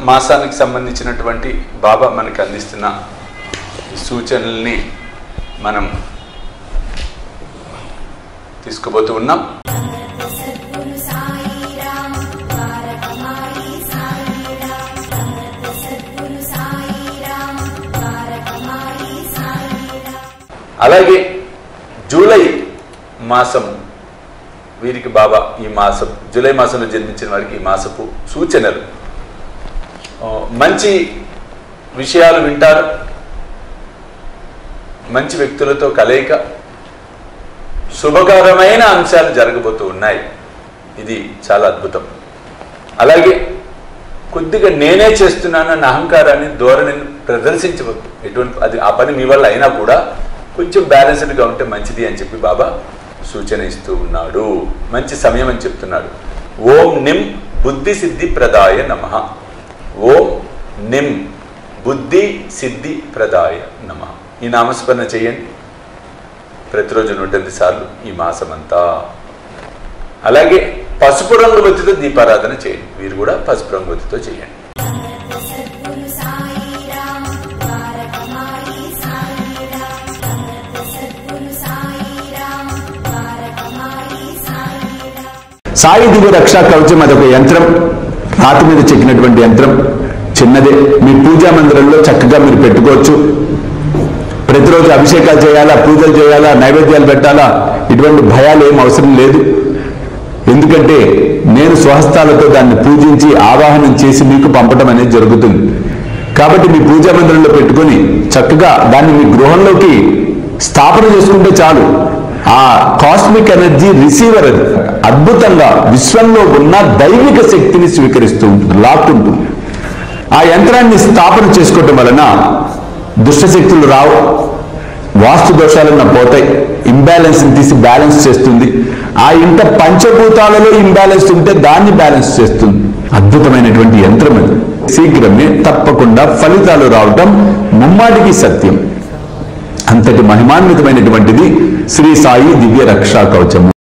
మాసానికి సంబంధించినటువంటి బాబా మనకు అందిస్తున్న ఈ సూచనల్ని మనం తీసుకుపోతూ ఉన్నాం సద్గురు సాయిరామ్ ద్వారకమాయి సాయిరామ్ సద్గురు సాయిరామ్ ద్వారకమాయి సాయిరామ్ అలాగే జూలై మాసం వీరికి బాబా ఈ మాసం జూలై మాసంలో జన్మించిన వారికి ఈ మాసపు సూచనలు ఆ, మంచి విషయాలు వింటారు మంచి వ్యక్తులతో కలయిక శుభకరమైన అంశాలు జరగబోతూ ఉన్నాయి ఇది చాలా అద్భుతం అలాగే కొద్దిగా నేనే చేస్తున్నానన్న అహంకారాన్ని ధోరణిని ప్రదర్శించవద్దు ఎటువంటి అది ఆ పని మీ వల్ల అయినా కూడా కొంచెం బ్యాలెన్స్డ్గా ఉంటే మంచిది అని చెప్పి బాబా సూచన ఇస్తూ ఉన్నాడు మంచి సమయం అని చెప్తున్నాడు ఓం నిం బుద్ధి సిద్ధి ప్రదాయ నమ ఓం నిం బుద్ధి సిద్ధి ప్రదాయ నమ ఈ నామస్మరణ చేయండి ప్రతిరోజు నూట ఎనిమిది సార్లు ఈ మాసమంతా అలాగే పసుపు రంగు వత్తితో దీపారాధన చేయండి మీరు కూడా పసుపు రంగు వత్తితో చేయండి సద్గురు సాయిరామ్ ద్వారకమాయి సాయిరామ్ సద్గురు సాయిరామ్ ద్వారకమాయి సాయిరామ్ సాయి దివ్య రక్షా కవచం అదొక యంత్రం రాతి మీద చెక్కినటువంటి యంత్రం చిన్నదే మీ పూజా మందిరంలో చక్కగా మీరు పెట్టుకోవచ్చు ప్రతిరోజు అభిషేకాలు చేయాలా పూజలు చేయాలా నైవేద్యాలు పెట్టాలా ఇటువంటి భయాలు ఏం అవసరం లేదు ఎందుకంటే నేను స్వహస్తాలతో దాన్ని పూజించి ఆవాహనం చేసి మీకు పంపడం అనేది జరుగుతుంది కాబట్టి మీ పూజా మందిరంలో పెట్టుకొని చక్కగా దాన్ని మీ గృహంలోకి స్థాపన చేసుకుంటే చాలు ఆ కాస్మిక్ ఎనర్జీ రిసీవర్ అది అద్భుతంగా విశ్వంలో ఉన్న దైవిక శక్తిని స్వీకరిస్తూ ఉంటుంది లాక్కుంటుంది ఆ యంత్రాన్ని స్థాపన చేసుకోవటం వలన దుష్టశక్తులు రావు వాస్తు దోషాలన్న పోతాయి ఇంబ్యాలెన్స్ తీసి బ్యాలెన్స్ చేస్తుంది ఆ ఇంట పంచభూతాలలో ఇంబ్యాలెన్స్ ఉంటే దాన్ని బ్యాలెన్స్ చేస్తుంది అద్భుతమైనటువంటి యంత్రం అది శీఘ్రమే తప్పకుండా ఫలితాలు రావటం ముమ్మాటికి సత్యం అంతటి మహిమాన్వితమైనటువంటిది శ్రీ సాయి దివ్య రక్షా కవచము